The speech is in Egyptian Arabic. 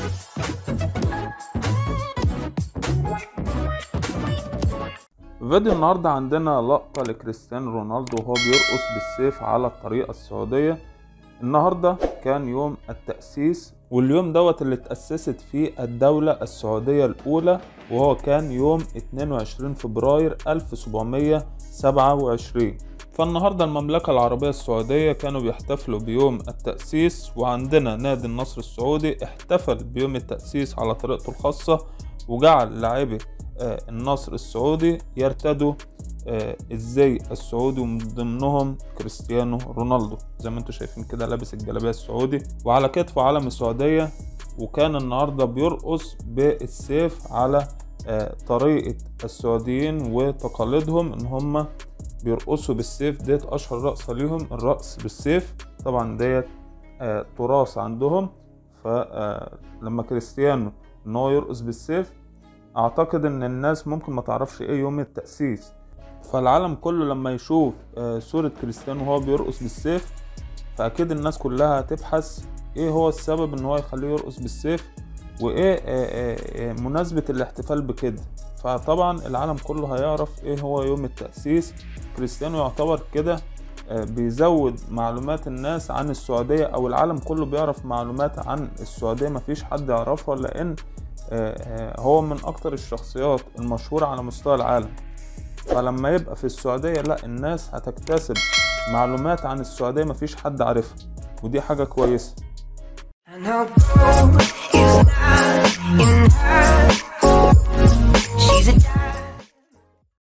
في فيديو النهارده عندنا لقطة لكريستيانو رونالدو وهو بيرقص بالسيف على الطريقة السعودية النهارده كان يوم التأسيس واليوم دوت اللي اتأسست فيه الدولة السعودية الأولى وهو كان يوم 22 فبراير 1727 فالنهاردة المملكة العربية السعودية كانوا بيحتفلوا بيوم التأسيس وعندنا نادي النصر السعودي احتفل بيوم التأسيس على طريقته الخاصة وجعل لاعبي آه، النصر السعودي يرتدوا آه، الزي السعودي ومن ضمنهم كريستيانو رونالدو زي ما انتم شايفين كده لابس الجلابيه السعودي وعلى كتفه علم السعوديه وكان النهارده بيرقص بالسيف على آه، طريقه السعوديين وتقاليدهم ان هم بيرقصوا بالسيف ديت اشهر رقصه ليهم الرقص بالسيف طبعا ديت آه، تراث عندهم فلما كريستيانو ان هو يرقص بالسيف اعتقد ان الناس ممكن ما تعرفش ايه يوم التأسيس فالعالم كله لما يشوف آه، صورة كريستيانو وهو بيرقص بالسيف فاكيد الناس كلها هتبحث ايه هو السبب ان هو يخليه يرقص بالسيف وايه آه، آه، آه، مناسبة الاحتفال بكده فطبعا العالم كله هيعرف ايه هو يوم التأسيس كريستيانو يعتبر كده آه، بيزود معلومات الناس عن السعودية او العالم كله بيعرف معلومات عن السعودية مفيش حد يعرفها لان آه، آه، هو من اكتر الشخصيات المشهورة على مستوى العالم فلما يبقى في السعودية لا الناس هتكتسب معلومات عن السعودية مفيش حد عارفها ودي حاجة كويسة And how cold is not in her